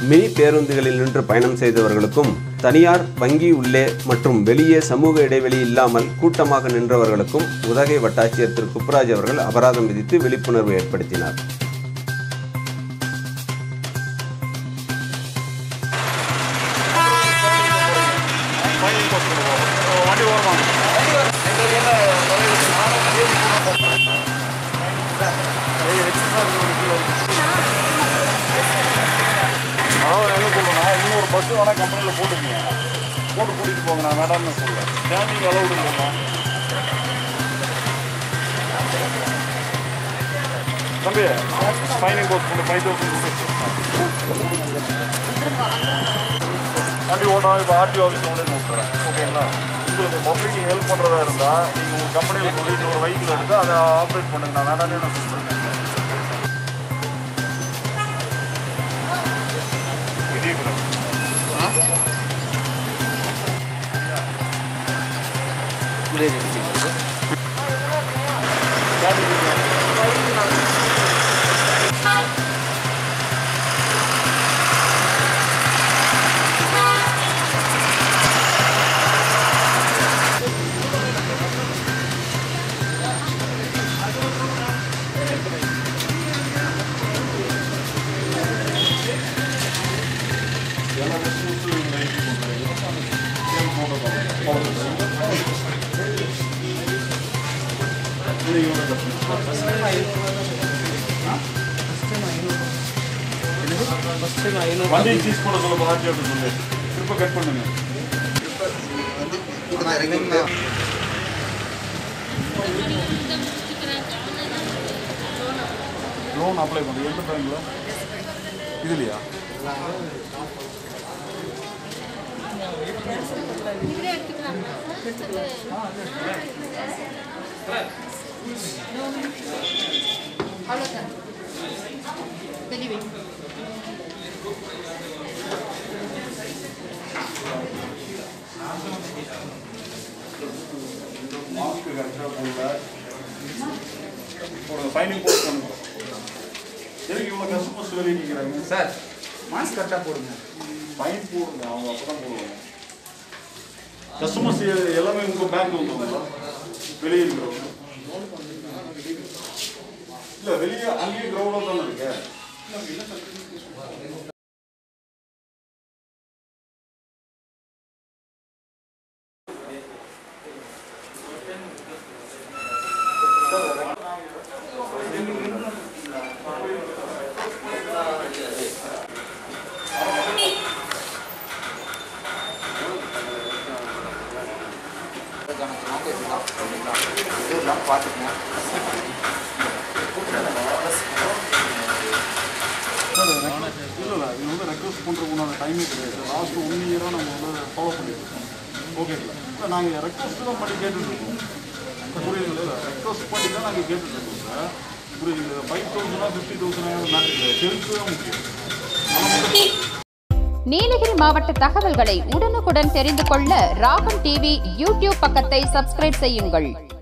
mini பேருந்துகளில் நின்று பயணம் செய்தவர்களுக்கும் தனியார் வங்கி உள்ளே மற்றும் வெளியே சமூக இடைவெளி இல்லாமல் கூட்டமாக நின்றவர்களுக்கும் உதகை வட்டாட்சியர் திரு குப்ராஜ் அவர்கள் அபராதம் விதித்து விழிப்புணர்வு ஏற்படுத்தினார் வண்டி ஓரமாக அதாவது என்ன சொல்லணும்னா இன்னொரு பஸ் வேணால் கம்பெனியில் போட்டுக்கீங்க போட்டு கூட்டிகிட்டு போங்க நான் வேண்டாம்னு சொல்லுவேன் ஸ்டாண்டிங் அளவு இல்லைங்களா தம்பி ஃபைனிங் கோர்ஸ் பண்ணி ஃபைவ் தௌசண்ட் வண்டி ஓட்டணும் இப்போ ஆர்டிஓ ஆஃபீஸ் கொண்டு வந்து விட்டுறேன் ஓகேங்களா உங்களுக்கு பப்ளிக் ஹெல்ப் பண்ணுறதா இருந்தால் நீங்கள் உங்கள் கம்பெனியில் சொல்லிட்டு ஒரு வெஹிக்கிள் எடுத்து அதை ஆப்ரேட் பண்ணுங்க நான் வேணாம்னு நான் சொல்கிறேன் வண்டி சீஸ் பண்ண சொல்ல பாத்தி அப்படின்னு சொல்லி திருப்ப கட் பண்ணுங்க லோன் அப்ளை பண்ணுங்க எந்த பேங்க்ல இதுலையா அவ்வளோதான் வெளியே மாஸ்க் கரெக்டாக போடல ஒரு ஃபைனிங் போஸ்ட் பண்ணுங்க எதுக்கு இவ்வளோ கஸ்டமர்ஸ் வெளியே நிற்கிறாங்க சார் மாஸ்க் கரெக்டாக போடுங்க ஃபைன் போடுங்க அவங்க அப்போ தான் போடுவாங்க கஸ்டமர்ஸ் எல்லாமே உங்கள் பேங்க் வந்துருங்களா வெளியே இருக்கிறவங்க இல்லை வெளியே அங்கேயே கிரௌண்டாக தானே இருக்கு இதெல்லாம் பார்த்துக்கங்க இல்லை இல்லை இது வந்து ரெக்வஸ்ட் பண்ணுறதுக்குண்டான டைமே கிடையாது லாஸ்ட் ஒன் இயராக நம்ம வந்து ஃபாலோ பண்ணிட்டு இருக்கோம் ஓகேங்களா இல்லை நாங்கள் ரெக்வஸ்ட் தான் பண்ணி கேட்டுட்டு இருக்கோம் புரியுதுங்களா ரெக்வஸ்ட் பண்ணி தான் நாங்கள் கேட்டுட்டு இருக்கோம் சார் புரியுதுங்களா ஃபைவ் தௌசண்டா ஃபிஃப்டி தௌசண்ட் மேட்ரு ஹெல்த் தான் முக்கியம் நம்ம மட்டும் நீலகிரி மாவட்ட தகவல்களை உடனுக்குடன் தெரிந்து கொள்ள ராகம் டிவி யூடியூப் பக்கத்தை சப்ஸ்கிரைப் செய்யுங்கள்